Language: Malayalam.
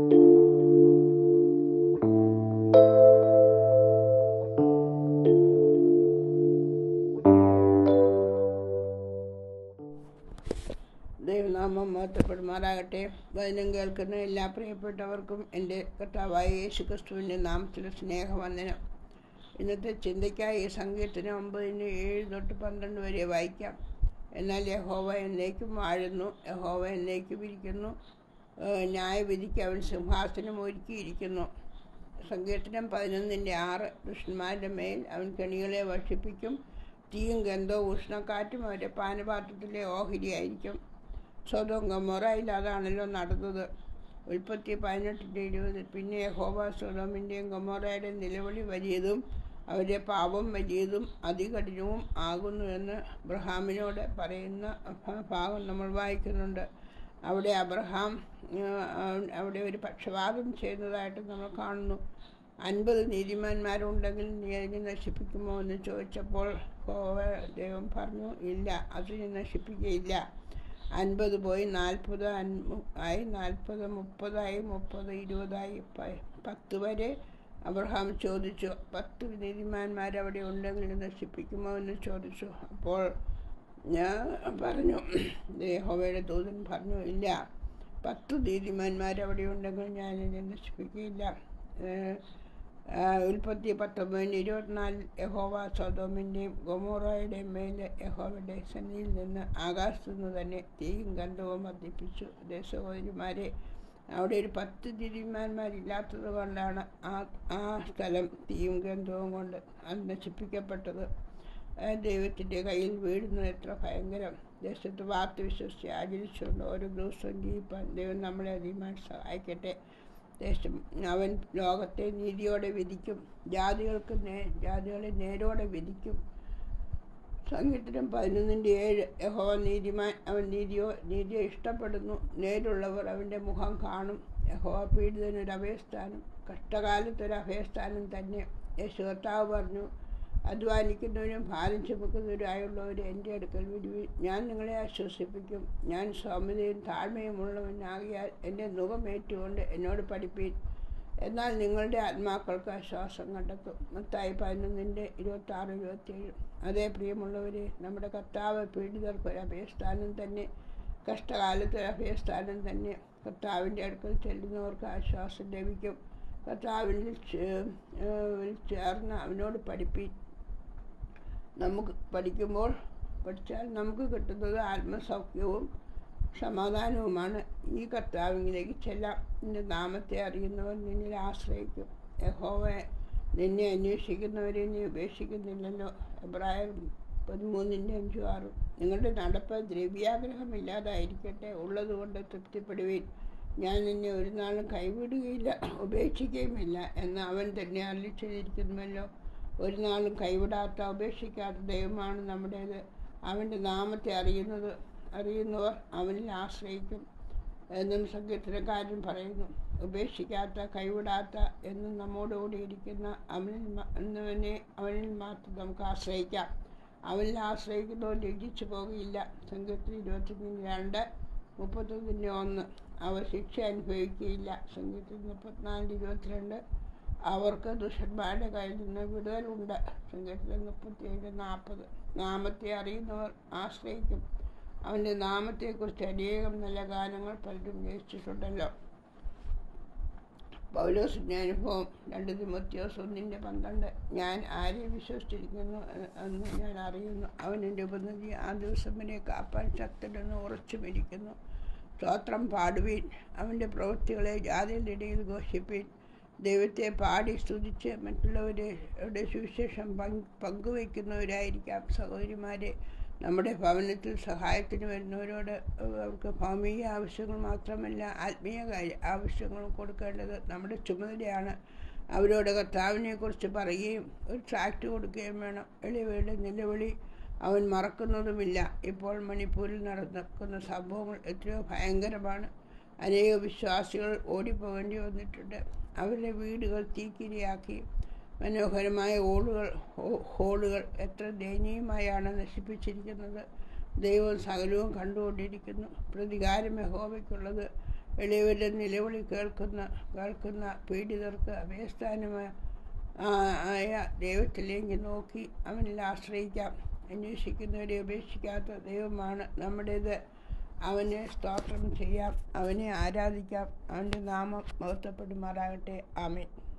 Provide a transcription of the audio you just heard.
ദൈവനാമം മഹത്വപ്പെടുമാറാകട്ടെ വചനം കേൾക്കുന്ന എല്ലാ പ്രിയപ്പെട്ടവർക്കും എൻ്റെ കർത്താവായ യേശു ക്രിസ്തുവിൻ്റെ നാമത്തിൽ സ്നേഹവന്ദനം ഇന്നത്തെ ചിന്തയ്ക്കായി ഈ സംഗീതത്തിന് ഒമ്പതിന് ഏഴ് തൊട്ട് പന്ത്രണ്ട് വരെ വായിക്കാം എന്നാൽ യഹോവ എന്നേക്കും വാഴുന്നു യഹോവ എന്നേക്കും ഇരിക്കുന്നു ഏഹ് ന്യായവിധിക്ക് അവൻ സിംഹാസനം ഒരുക്കിയിരിക്കുന്നു സങ്കീർത്തനം പതിനൊന്നിൻ്റെ ആറ് ദുഷ്ടന്മാരുടെ മേൽ അവൻ കെണികളെ വർഷിപ്പിക്കും തീയും ഗന്ധവും ഉഷ്ണക്കാറ്റും അവരുടെ പാനപാത്രത്തിലെ ഓഹരിയായിരിക്കും സ്വതം ഗമോറയിൽ അതാണല്ലോ നടന്നത് ഉൽപ്പത്തി പതിനെട്ടിൻ്റെ ഇരുപത് പിന്നെ യഹോവ സ്വതമിൻ്റെയും ഗമോറയുടെ നിലവിളി വലിയതും അവരുടെ പാപം വലിയതും അതികഠിനവും ആകുന്നുവെന്ന് അബ്രഹാമിനോട് പറയുന്ന ഭ- ഭാഗം നമ്മൾ വായിക്കുന്നുണ്ട് അവിടെ അബ്രഹാം ആ, അവിടെ ഒരു പക്ഷപാതം ചെയ്യുന്നതായിട്ട് നമ്മൾ കാണുന്നു അൻപത് നീതിമാന്മാരുണ്ടെങ്കിൽ നീ അതിനെ നശിപ്പിക്കുമോ എന്ന് ചോദിച്ചപ്പോൾ യഹോവ ദൈവം പറഞ്ഞു ഇല്ല അതിനെ നശിപ്പിക്കുകയില്ല അൻപത് പോയി നാൽപ്പത് അൻപ- ആയി നാൽപ്പത് മുപ്പതായി മുപ്പത് ഇരുപതായി പ- പത്ത് വരെ അബ്രഹാം ചോദിച്ചു പത്ത് നീതിമാന്മാർ അവിടെ ഉണ്ടെങ്കിൽ നശിപ്പിക്കുമോ എന്ന് ചോദിച്ചു അപ്പോൾ ഞാൻ പറഞ്ഞു യഹോവയുടെ ദൂതൻ പറഞ്ഞു ഇല്ല പത്ത് നീതിമാന്മാർ അവിടെ ഉണ്ടെങ്കിൽ ഞാൻ എന്നെ നശിപ്പിക്കുകയില്ല ഏഹ് ആ, ഉൽപ്പത്തി പത്തൊമ്പതിന് ഇരുപത്തിനാലിൽ യഹോവ സോതോമിൻ്റെയും ഗൊമോറയുടെയും മേലെ യഹോവയുടെ സന്നിധിയിൽ നിന്ന് ആകാശത്തു നിന്ന് തന്നെ തീയും ഗന്ധവും വർദ്ധിപ്പിച്ചു അതേ സഹോദരിമാരെ അവിടെ ഒരു പത്ത് തിരിമാന്മാരില്ലാത്തത് കൊണ്ടാണ് ആ ആ സ്ഥലം തീയും ഗന്ധവും കൊണ്ട് അത് നശിപ്പിക്കപ്പെട്ടത് ആ ദൈവത്തിൻ്റെ കയ്യിൽ വീഴുന്നത് എത്ര ഭയങ്കരം ദേശത്ത് വാർത്ത വിശ്വസിച്ച് ആചരിച്ചുകൊണ്ട് ഓരോ ദിവസവും ജീവിപ്പാൻ ദൈവം നമ്മളെ അധികമായി സഹായിക്കട്ടെ ദേശം അവൻ ലോകത്തെ നീതിയോടെ വിധിക്കും ജാതികൾക്ക് നേ ജാതികളെ നേരോടെ വിധിക്കും സംഗീതം പതിനൊന്നിൻ്റെ ഏഴ് യഹോവ നീതിമാൻ അവൻ നീതിയോ നീതിയെ ഇഷ്ടപ്പെടുന്നു നേരുള്ളവർ അവൻ്റെ മുഖം കാണും യഹോവ പീഡിതനൊരു അഭയസ്ഥാനം കഷ്ടകാലത്തൊരു അഭയസ്ഥാനം തന്നെ യേശു കർത്താവ് പറഞ്ഞു അധ്വാനിക്കുന്നവരും ഭാരം ചുമക്കുന്നവരായുള്ളവർ എൻ്റെ അടുക്കൽ വിടുവി ഞാൻ നിങ്ങളെ ആശ്വസിപ്പിക്കും ഞാൻ സൗമ്യതയും താഴ്മയും ഉള്ളവനാകിയാൽ എൻ്റെ മുഖമേറ്റുകൊണ്ട് എന്നോട് പഠിപ്പീൻ എന്നാൽ നിങ്ങളുടെ ആത്മാക്കൾക്ക് ആശ്വാസം കണ്ടെത്തും മത്തായി പതിനൊന്നിൻ്റെ ഇരുപത്തി ആറ് ഇരുപത്തിയേഴ് അതേ പ്രിയമുള്ളവരെ നമ്മുടെ കർത്താവ് പീഡിതർക്ക് ഒരു അഭയസ്ഥാനം തന്നെ കഷ്ടകാലത്ത് ഒരു അഭയസ്ഥാനം തന്നെ കർത്താവിൻ്റെ അടുക്കൽ ചെല്ലുന്നവർക്ക് ആശ്വാസം ലഭിക്കും കർത്താവിൽ ചേ- ഏഹ് ചേർന്ന് അവനോട് പഠിപ്പീൻ നമുക്ക് പഠിക്കുമ്പോൾ പഠിച്ചാൽ നമുക്ക് കിട്ടുന്നത് ആത്മസൗഖ്യവും സമാധാനവുമാണ് ഈ കർത്താവിലേക്ക് ചെല്ലാം നിന്റെ നാമത്തെ അറിയുന്നവർ നിന്നിൽ ആശ്രയിക്കും യഹോവ നിന്നെ അന്വേഷിക്കുന്നവരെ നീ ഉപേക്ഷിക്കുന്നില്ലല്ലോ എബ്രായർ പതിമൂന്നിൻ്റെ അഞ്ചും ആറും നിങ്ങളുടെ നടപ്പ് ദ്രവ്യാഗ്രഹമില്ലാതായിരിക്കട്ടെ ഉള്ളതുകൊണ്ട് തൃപ്തിപ്പെടുവീൻ ഞാൻ നിന്നെ ഒരു നാളും കൈവിടുകയില്ല ഉപേക്ഷിക്കുകയുമില്ല എന്ന് അവൻ തന്നെ അറിയിച്ചിരിക്കുന്നുവല്ലോ ഒരു നാളും കൈവിടാത്ത ഉപേക്ഷിക്കാത്ത ദൈവമാണ് നമ്മുടേത് അവൻ്റെ നാമത്തെ അറിയുന്നത് അറിയുന്നവർ അവനിൽ ആശ്രയിക്കും എന്നും സങ്കീർത്തനക്കാരൻ പറയുന്നു ഉപേക്ഷിക്കാത്ത കൈവിടാത്ത എന്നും നമ്മോടുകൂടി ഇരിക്കുന്ന അവനിൽ മ- എന്നവനെ അവനിൽ മാത്രം നമുക്ക് ആശ്രയിക്കാം അവനിൽ ആശ്രയിക്കുന്നവർ ലജ്ജിച്ചു പോകുകയില്ല സങ്കീർത്തനം ഇരുപത്തിമൂന്ന് രണ്ട് മുപ്പത്തൊന്നിൻ്റെ ഒന്ന് അവർ ശിക്ഷ അനുഭവിക്കുകയില്ല സങ്കീർത്തനം മുപ്പത്തിനാലിൻ്റെ ഇരുപത്തിരണ്ട് അവർക്ക് ദുഷ്ടന്മാരുടെ കയ്യിൽ നിന്ന് വിടുതലുണ്ട് സങ്കീർത്തനം മുപ്പത്തിയേഴ് നാൽപ്പത് നാമത്തെ അറിയുന്നവർ ആശ്രയിക്കും അവൻ്റെ നാമത്തെക്കുറിച്ച് അനേകം നല്ല ഗാനങ്ങൾ പലരും രചിച്ചിട്ടുണ്ടല്ലോ പൗലോസിൻ്റെ അനുഭവം രണ്ട് തിമത്യോസ് ഒന്നിൻ്റെ പന്ത്രണ്ട് ഞാൻ ആരെ വിശ്വസിച്ചിരിക്കുന്നു എന്ന് എന്ന് ഞാൻ അറിയുന്നു അവൻ എൻ്റെ ഉപനദി ആ ദിവസം വരെ കാപ്പാൻ ശക്തനെന്ന് ഉറച്ചുമിരിക്കുന്നു സ്തോത്രം പാടുവീൻ അവൻ്റെ പ്രവൃത്തികളെ ജാതിയുടെ ഇടയിൽ ഘോഷിപ്പീൻ ദൈവത്തെ പാടി സ്തുതിച്ച് മറ്റുള്ളവരെ അവരുടെ സുവിശേഷം പങ്ക് പങ്കുവയ്ക്കുന്നവരായിരിക്കാം സഹോദരിമാരെ നമ്മുടെ ഭവനത്തിൽ സഹായത്തിന് വരുന്നവരോട് അവർക്ക് ഭൗമിക ആവശ്യങ്ങൾ മാത്രമല്ല ആത്മീയ കാര്യ ആവശ്യങ്ങളും കൊടുക്കേണ്ടത് നമ്മുടെ ചുമതലയാണ് അവരോട് കർത്താവിനെക്കുറിച്ച് പറയുകയും ഒരു ട്രാക്റ്റ് കൊടുക്കുകയും വേണം എളിവയുടെ നിലവിളി അവൻ മറക്കുന്നതുമില്ല ഇപ്പോൾ മണിപ്പൂരിൽ നടക്കുന്ന സംഭവങ്ങൾ എത്രയോ ഭയങ്കരമാണ് അനേക വിശ്വാസികൾ ഓടിപ്പോകേണ്ടി വന്നിട്ടുണ്ട് അവരുടെ വീടുകൾ തീക്കിരിയാക്കി മനോഹരമായ ഓളുകൾ ഹോ- ഹോളുകൾ എത്ര ദയനീയമായാണ് നശിപ്പിച്ചിരിക്കുന്നത് ദൈവം സകലവും കണ്ടുകൊണ്ടിരിക്കുന്നു പ്രതികാരം യഹോവയ്ക്കുള്ളത് എളിയവരുടെ നിലവിളി കേൾക്കുന്ന കേൾക്കുന്ന പീഡിതർക്ക് അഭയസ്ഥാനമായ ആയ ദൈവത്തിലേക്ക് നോക്കി അവനിൽ ആശ്രയിക്കാം അന്വേഷിക്കുന്നവരെ ഉപേക്ഷിക്കാത്ത ദൈവമാണ് നമ്മുടേത് അവനെ സ്തോത്രം ചെയ്യാം അവനെ ആരാധിക്കാം അവൻ്റെ നാമം മഹത്വപ്പെടുമാറാകട്ടെ ആമേൻ